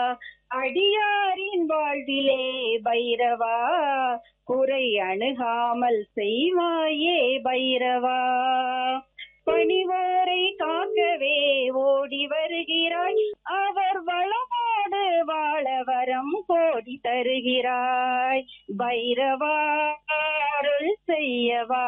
அடியாரின் வாழ்விலே பைரவா குறை அணுகாமல் செய்வாயே பைரவா பணிவோரை காக்கவே ஓடி வருகிறாய் அவர் வளமோடு வாழ வரம் கோடி தருகிறாய் பைரவா அருள் செய்யவா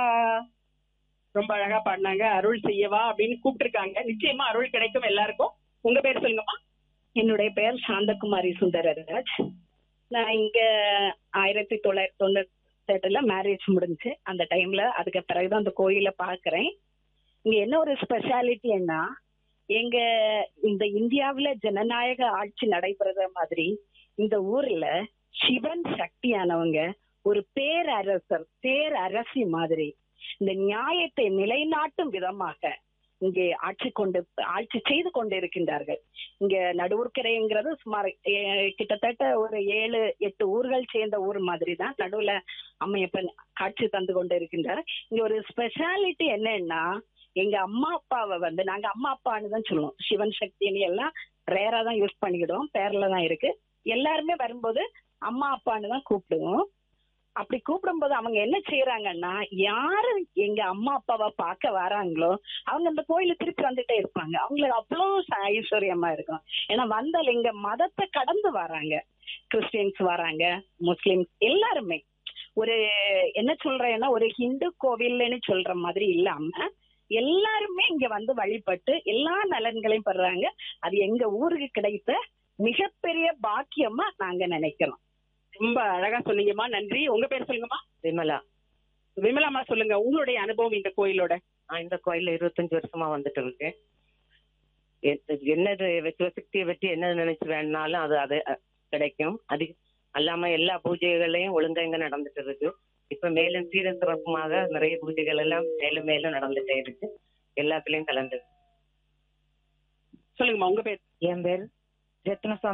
ரொம்ப அழகா பாடினாங்க அருள் செய்யவா அப்படின்னு கூப்பிட்டுருக்காங்க நிச்சயமா அருள் கிடைக்கும் எல்லாருக்கும் உங்க பேர் சொல்லுங்கம்மா என்னுடைய பெயர் சாந்தகுமாரி சுந்தரராஜ் நான் இங்க ஆயிரத்தி தொள்ளாயிரத்தி தொண்ணூத்தி எட்டுல மேரேஜ் முடிஞ்சு அந்த டைம்ல அதுக்கு பிறகுதான் அந்த கோயிலை பாக்குறேன் இங்க என்ன ஒரு ஸ்பெஷாலிட்டின்னா எங்க இந்த இந்தியாவுல ஜனநாயக ஆட்சி நடைபெறத மாதிரி இந்த ஊர்ல சிவன் சக்தியானவங்க ஒரு பேரரசர் பேரரசி மாதிரி இந்த நியாயத்தை நிலைநாட்டும் விதமாக இங்கே ஆட்சி கொண்டு ஆட்சி செய்து கொண்டிருக்கின்றார்கள் இங்க நடுவுர்கரைங்கிறது சுமார் ஏ- கிட்டத்தட்ட ஒரு ஏழு எட்டு ஊர்கள் சேர்ந்த ஊர் மாதிரி தான் நடுவுல அம்மையப்பன் காட்சி தந்து கொண்டு இருக்கின்றார் இங்க ஒரு ஸ்பெஷாலிட்டி என்னன்னா எங்க அம்மா அப்பாவை வந்து நாங்க அம்மா அப்பான்னு தான் சொல்லுவோம் சிவன் சக்தின்னு எல்லாம் ரேரா தான் யூஸ் பண்ணிக்கிடுவோம் பேர்ல தான் இருக்கு எல்லாருமே வரும்போது அம்மா அப்பான்னு தான் கூப்பிடுவோம் அப்படி கூப்பிடும்போது அவங்க என்ன செய்யறாங்கன்னா யாரு எங்க அம்மா அப்பாவை பார்க்க வராங்களோ அவங்க அந்த கோயில திருப்பி வந்துட்டே இருப்பாங்க அவங்களுக்கு அவ்வளோ ச- ஐஸ்வர்யமா இருக்கும் ஏன்னா வந்தால் எங்க மதத்தை கடந்து வராங்க கிறிஸ்டியன்ஸ் வராங்க முஸ்லிம்ஸ் எல்லாருமே ஒரு என்ன சொல்றேன்னா ஒரு ஹிந்து கோவில்னு சொல்ற மாதிரி இல்லாம எல்லாருமே இங்க வந்து வழிபட்டு எல்லா நலன்களையும் பெறாங்க அது எங்க ஊருக்கு கிடைத்த மிகப்பெரிய பாக்கியமா நாங்க நினைக்கிறோம் ரொம்ப அழகா சொன்னீங்கம்மா நன்றி உங்க பேர் சொல்லுங்கம்மா விமலா விமலாமா சொல்லுங்க உங்களுடைய அனுபவம் இந்த கோயிலோட நான் இந்த கோயில்ல இருபத்தஞ்சு வருஷமா வந்துட்டு இருக்கேன் எ- என்னது சிவசக்தியை பற்றி என்ன நினைச்சு வேணாலும் அது அது அ, கிடைக்கும் அது அல்லாம எல்லா பூஜைகளையும் ஒழுங்கா இங்க நடந்துட்டு இருக்கு இப்ப மேலும் சீர சிறப்புமாக நிறைய பூஜைகள் எல்லாம் மேலும் மேலும் நடந்துட்டே இருக்கு எல்லாத்துலயும் கலந்து சொல்லுங்கம்மா உங்க பேர் என் பேர் ரத்னசாமி